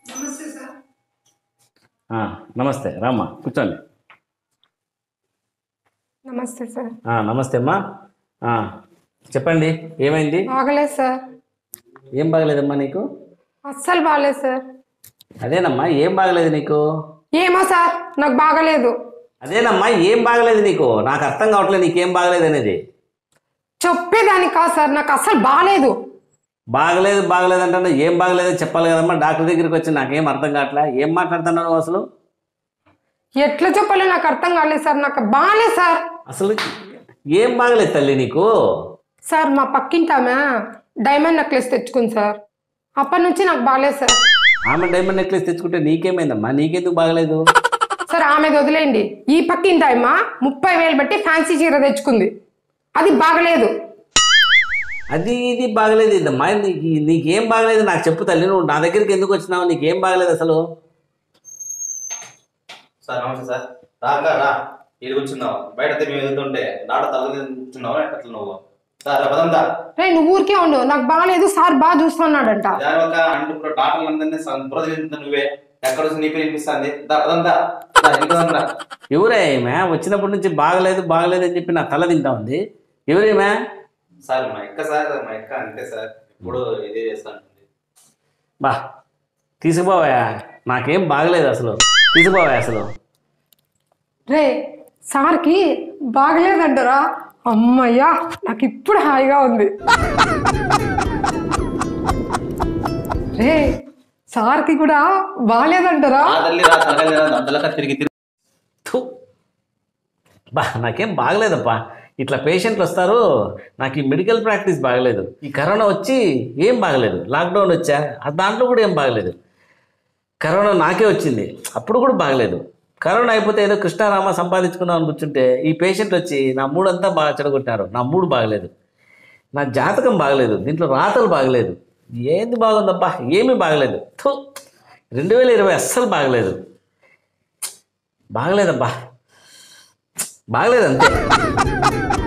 నమస్తే సార్ ఆ, నమస్తే రామ్మా కూర్చోండి నమస్తే సార్ ఆ, నమస్తే అమ్మా ఆ, చెప్పండి ఏమైంది బాగలేదు సార్ ఏం బాగలేదమ్మా నీకు అస్సలు బాగలేదు సార్ అదేనమ్మా ఏం బాగలేదు నీకు ఏమో సార్ నాకు బాగలేదు అదేనమ్మా ఏం బాగలేదు నీకు నాకు అర్థం కావట్లేదు నీకేం బాగలేదు అనేది చెప్పేదానికి కాదు సార్ నాకు అస్సలు బాగలేదు బాగలేదు బాగలేదు అంటే ఏం బాగలేదో చెప్పాలి కదమ్మా డాక్టర్ దగ్గరికి వచ్చి నాకేం అర్థం కావట్లే ఏం మాట్లాడుతున్నావు నువ్వు అసలు ఎట్లా చెప్పాలో నాకు అర్థం కాలేదు సార్ నాకు బాగలేదు సార్ అసలు ఏం బాగలేదు తల్లి నీకు సార్ మా పక్కింటి ఆమె డైమండ్ నెక్లెస్ తెచ్చుకుంది సార్ అప్పటి నుంచి నాకు బాగలేదు సార్ ఆమె డైమండ్ నెక్లెస్ తెచ్చుకుంటే నీకేమైందమ్మా నీకెందుకు బాగలేదు సార్ ఆమెది వదిలేయండి ఈ పక్కింటి ఆమె ముప్పై వేలు బట్టి ఫ్యాన్సీ చీర తెచ్చుకుంది అది బాగలేదు అది ఇది బాగలేదు ఇదమ్మా నీకు నీకేం బాగలేదు నాకు చెప్పు తల్లి నువ్వు నా దగ్గరికి ఎందుకు వచ్చినావు నీకేం బాగలేదు అసలు సార్ నమస్తే సార్ రాక రా ఇది కూర్చున్నావు బయట అయితే మేము ఎదుగుతుంటే నాట తల కూర్చున్నావు అట్లా నువ్వు సార్ రా పదంతా రే నువ్వు ఊరికే ఉండు నాకు బాగలేదు సార్ బాగా చూస్తున్నాడంట దాని ఒక అంటూ ఇప్పుడు డాక్టర్లు అందరినీ సంప్రదించుతుంది నువ్వే ఎక్కడ వచ్చి నీ పేరు వినిపిస్తుంది దా పదంతా దా, ఇంటికి పదంతా. ఎవరే ఈమె వచ్చినప్పటి నుంచి బాగలేదు బాగలేదు అని చెప్పి నా తల తింటా ఉంది ఎవరేమే సార్ మా ఎక్క సార్ మా ఎక్క అంతే సార్ ఇప్పుడు ఇదే చేస్తాను బా తీసుకుపోవా నాకేం బాగలేదు అసలు తీసుకుపోవా అసలు రే సార్కి బాగలేదంటారా అమ్మయ్యా నాకు ఇప్పుడు హాయిగా ఉంది రే సార్కి కూడా బాగలేదంటారా ఆ తల్లి రా తలకాయ రా దండలక తిరిగి తిరిగి థు. బా నాకేం బాగలేదప్పా ఇట్లా పేషెంట్లు వస్తారు నాకు ఈ మెడికల్ ప్రాక్టీస్ బాగలేదు ఈ కరోనా వచ్చి ఏం బాగలేదు లాక్డౌన్ వచ్చా ఆ దాంట్లో కూడా ఏం బాగలేదు కరోనా నాకే వచ్చింది అప్పుడు కూడా బాగలేదు కరోనా అయిపోతే ఏదో కృష్ణారామ సంపాదించుకుందాం అని కూర్చుంటే ఈ పేషెంట్ వచ్చి నా మూడంతా బాగా చెడగొట్టినారు నా మూడు బాగలేదు నా జాతకం బాగలేదు దీంట్లో రాతలు బాగలేదు ఏంది బాగుందబ్బా ఏమీ బాగలేదు థు రెండు వేల ఇరవై అస్సలు బాగలేదు బాగలేదబ్బా బాగలేదు అంతే